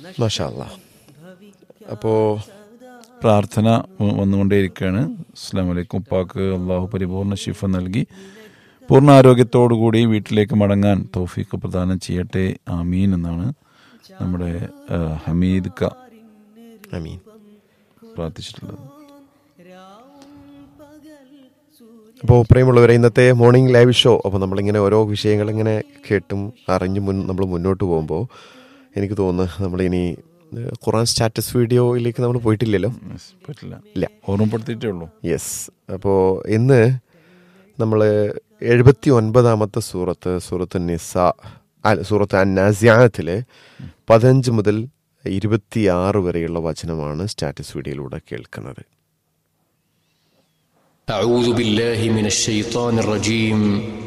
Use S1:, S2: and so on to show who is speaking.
S1: മാഷാല്ല അപ്പോൾ
S2: പ്രാർത്ഥന വ- വന്നുകൊണ്ടേയിരിക്കുകയാണ് അസ്സാം വലൈക്കും ഉപ്പാക്ക് അള്ളാഹു പരിപൂർണ ശിഫ നൽകി പൂർണ്ണ ആരോഗ്യത്തോടുകൂടി വീട്ടിലേക്ക് മടങ്ങാൻ തൗഫീഖ് പ്രദാനം ചെയ്യട്ടെ ആമീൻ എന്നാണ് നമ്മുടെ ആ, ഹമീദ് ക
S1: അമീൻ
S2: പ്രാർത്ഥിച്ചിട്ടുള്ളത്
S1: അപ്പോൾ പ്രിയമുള്ളവരെ ഇന്നത്തെ മോർണിംഗ് ലൈവ് ഷോ അപ്പോൾ നമ്മളിങ്ങനെ ഓരോ വിഷയങ്ങൾ ഇങ്ങനെ കേട്ടും അറിഞ്ഞും മുൻ നമ്മൾ മുന്നോട്ട് പോകുമ്പോൾ എനിക്ക് തോന്നുന്നു നമ്മളിനി ഏഹ്, ഖുറാൻ സ്റ്റാറ്റസ് വീഡിയോയിലേക്ക് നമ്മൾ പോയിട്ടില്ലല്ലോ
S2: Yes, പറ്റില്ല
S1: ഇല്ല
S2: ഓർമ്മപ്പെടുത്തിയിട്ടേ ഉള്ളൂ
S1: യെസ് അപ്പോൾ ഇന്ന് നമ്മൾ എഴുപത്തി ഒൻപതാമത്തെ സൂറത്ത് സൂറത്ത് നിസ അല്ല, സൂറത്ത് അന്നാസിയാത്തിലെ പതിനഞ്ച് മുതൽ ഇരുപത്തിയാറ് വരെയുള്ള വചനമാണ് സ്റ്റാറ്റസ് വീഡിയോയിലൂടെ കേൾക്കുന്നത്
S3: أعوذ بالله من الشيطان الرجيم